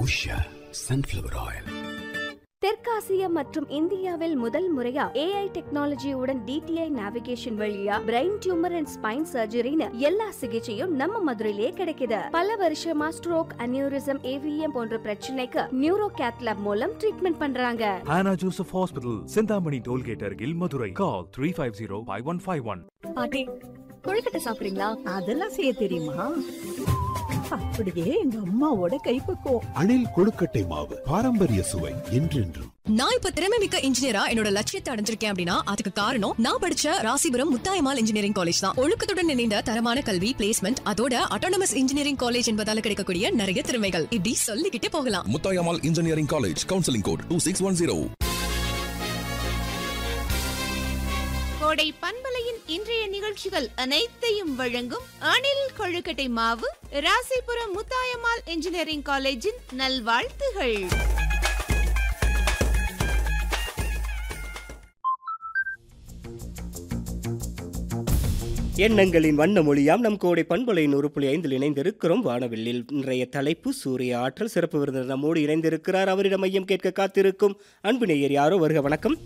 Usha sunflower oil தெற்காசியா மற்றும் இந்தியாவில் முதல் முறையா ஏஐ டெக்னாலஜியுடன் டிடிஐ நேவிகேஷன் வழியா பிரெயின் டியூமர் அண்ட் ஸ்பைன் சர்ஜரின்னு எல்லா சிகிச்சையும் நம்ம மதுரையிலே கிடைக்குது பல வருஷமா ஸ்ட்ரோக் அனியூரிசம் ஏவிஎம் போன்ற பிரச்சனைக்கு நியூரோ கேத்லாப் மூலம் ட்ரீட்மெண்ட் பண்றாங்க Hannah Joseph Hospital, Sindhamani Tollgate Argil, Madurai. Call 350-5151. பாட்டி கொழுக்கட்டை சாப்பிடுறீங்களா அதெல்லாம் செய்ய தெரியுமா அப்படியே எங்க அம்மாவோட கைப்பக்குவம் அணில் கொழுக்கட்டை மாவு பாரம்பரிய சுவை என்றென்றும் நான் இப்ப திறமை மிக்க இன்ஜினியரா என்னோட லட்சியத்தை அடைஞ்சிருக்கேன் அப்படின்னா அதுக்கு காரணம் நான் படிச்ச ராசிபுரம் முத்தாயமால் இன்ஜினியரிங் காலேஜ் தான் ஒழுக்கத்துடன் இணைந்த தரமான கல்வி பிளேஸ்மெண்ட் அதோட அட்டானமஸ் இன்ஜினியரிங் காலேஜ் என்பதால கிடைக்கக்கூடிய நிறைய திறமைகள் இப்படி சொல்லிக்கிட்டே போகலாம் Muthayammal engineering college counselling code two six one zero கோடை பண்பலையின் இன்றைய நிகழ்ச்சிகள் அனைத்தையும் வழங்கும் அணில் கொழுக்கட்டை மாவு ராசிபுரம் முத்தாயம்மாள் இன்ஜினியரிங் காலேஜின் நல்வாழ்த்துகள் எண்ணங்களின் வண்ண மொழியாம் நம் கோடை பண்பலை நூறு புள்ளி ஐந்தில் இணைந்திருக்கிறோம் வானவில்லில் இன்றைய தலைப்பு சூரிய ஆற்றல் சிறப்பு விருந்தினர் நம்மோடு இணைந்திருக்கிறார் அவரிடம் மையம் கேட்க காத்திருக்கும் அன்பு நேயர் யாரோ வருக வணக்கம்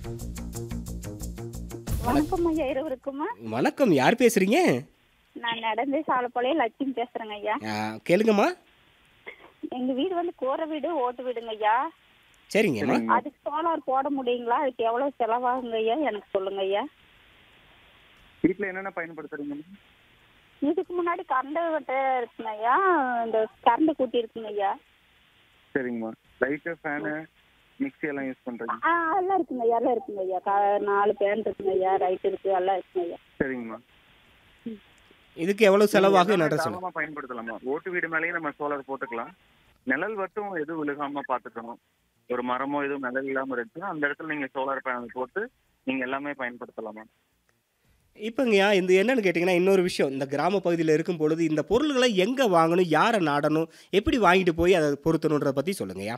வணக்கம் ஐயா இருவருக்குமா வணக்கம் யார் பேசுறீங்க நான் நடந்து சாலப்பாளையம் லட்சுமி பேசுறேங்க ஐயா ஆ, கேளுங்கம்மா எங்க வீடு வந்து கூரை வீடு ஓட்டு வீடுங்க ஐயா சரிங்கம்மா அதுக்கு சோலார் போட முடியுங்களா அதுக்கு எவ்வளவு செலவாகுங்க ஐயா எனக்கு சொல்லுங்க ஐயா வீட்டில் என்னென்ன பயன்படுத்துறீங்க இதுக்கு முன்னாடி கரண்ட் வெட்ட இருக்குங்க ஐயா இந்த கரண்ட் கூட்டி இருக்குங்க ஐயா சரிங்கம்மா லைட்டு ஃபேனு மிக்ஸி எல்லாம் யூஸ் பண்ணுறீங்க ஆ எல்லாம் இருக்குங்க ஐயா எல்லாம் இருக்குங்க ஐயா க- நாலு பேன் இருக்குங்க ஐயா ரைட் இருக்கு எல்லாம் இருக்குங்க ஐயா சரிங்கம்மா இதுக்கு எவ்வளவு செலவாகும் எல்லாமே நட சொல்லுங்க தாராளமா பயன்படுத்தலாமா ஓட்டு வீடு மேலேயே நம்ம சோலார் போட்டுக்கலாம் நிழல் மட்டும் எதுவும் விழுகாம பார்த்துக்கணும் ஒரு மரமோ எதுவும் நிழல் இல்லாம இருந்துச்சுன்னா அந்த இடத்துல நீங்க சோலார் பேனல் போட்டு நீங்க எல்லாமே பயன்படுத்தலாமா இப்போங்கய்யா இந்த என்னன்னு கேட்டிங்கன்னா இன்னொரு விஷயம் இந்த கிராம பகுதியில் இருக்கும் பொழுது இந்த பொருள்களை எங்கே வாங்கணும் யாரை நாடணும் எப்படி வாங்கிட்டு போய் அதை பொருத்தணுன்றதை பற்றி சொல்லுங்கய்யா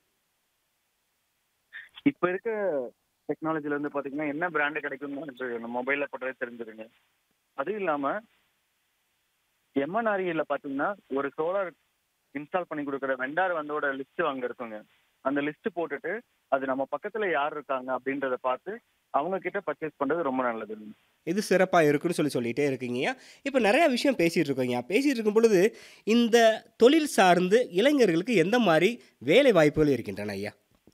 இப்ப இருக்க டெக்னாலஜில வந்து பாத்தீங்கன்னா என்ன பிராண்டு கிடைக்கும்னு எனக்கு நம்ம மொபைல்ல போட்டதே தெரிஞ்சிருங்க அதுவும் இல்லாம எம்என்ஆர்இல பாத்தீங்கன்னா ஒரு சோலார் இன்ஸ்டால் பண்ணி கொடுக்குற வெண்டார் வந்தோட லிஸ்ட் அங்க இருக்குங்க அந்த லிஸ்ட் போட்டுட்டு அது நம்ம பக்கத்துல யார் இருக்காங்க அப்படின்றத பார்த்து அவங்க கிட்ட பர்ச்சேஸ் பண்றது ரொம்ப நல்லது இது சிறப்பாக இருக்குன்னு சொல்லி சொல்லிகிட்டே இருக்கீங்கய்யா இப்போ நிறையா விஷயம் பேசிகிட்டு இருக்கோங்கய்யா பேசிகிட்டு இருக்கும் பொழுது இந்த தொழில் சார்ந்து இளைஞர்களுக்கு எந்த மாதிரி வேலை வாய்ப்புகள் இருக்கின்றன ஐயா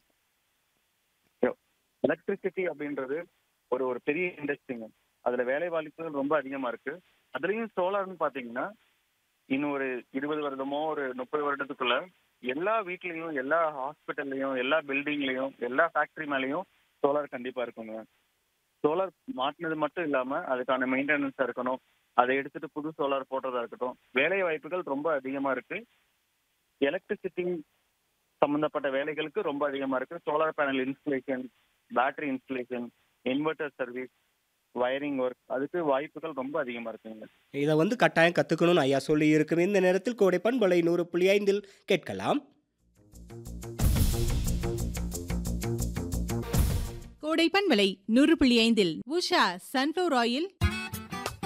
எலக்ட்ரிசிட்டி அப்படின்றது ஒரு ஒரு பெரிய இண்டஸ்ட்ரிங்க அதுல வேலை வாய்ப்புகள் ரொம்ப அதிகமா இருக்கு அதுலயும் சோலார்னு பாத்தீங்கன்னா இன்னும் ஒரு இருபது வருடமோ ஒரு முப்பது வருடத்துக்குள்ள எல்லா வீட்லயும் எல்லா ஹாஸ்பிட்டல்லையும் எல்லா பில்டிங்லயும் எல்லா ஃபேக்டரி மேலயும் சோலார் கண்டிப்பா இருக்குங்க சோலார் மாட்டினது மட்டும் இல்லாம அதுக்கான மெயின்டெனன்ஸா இருக்கணும் அதை எடுத்துட்டு புது சோலார் போடுறதா இருக்கட்டும் வேலை வாய்ப்புகள் ரொம்ப அதிகமா இருக்கு எலக்ட்ரிசிட்டி சம்பந்தப்பட்ட வேலைகளுக்கு ரொம்ப அதிகமா இருக்கு solar panel installation battery installation inverter service wiring work அதுக்கு வாய்ப்புகள் ரொம்ப அதிகமா இருக்குங்க இதை வந்து கட்டாயம் கற்றுக்கணும்னு ஐயா சொல்லி இருக்கும் இந்த நேரத்தில் கோடை பண்பலை நூறு புள்ளி ஐந்தில் கேட்கலாம் கோடை பண்பலை நூறு புள்ளி ஐந்தில் உஷா சன்ஃப்ளவர் ஆயில்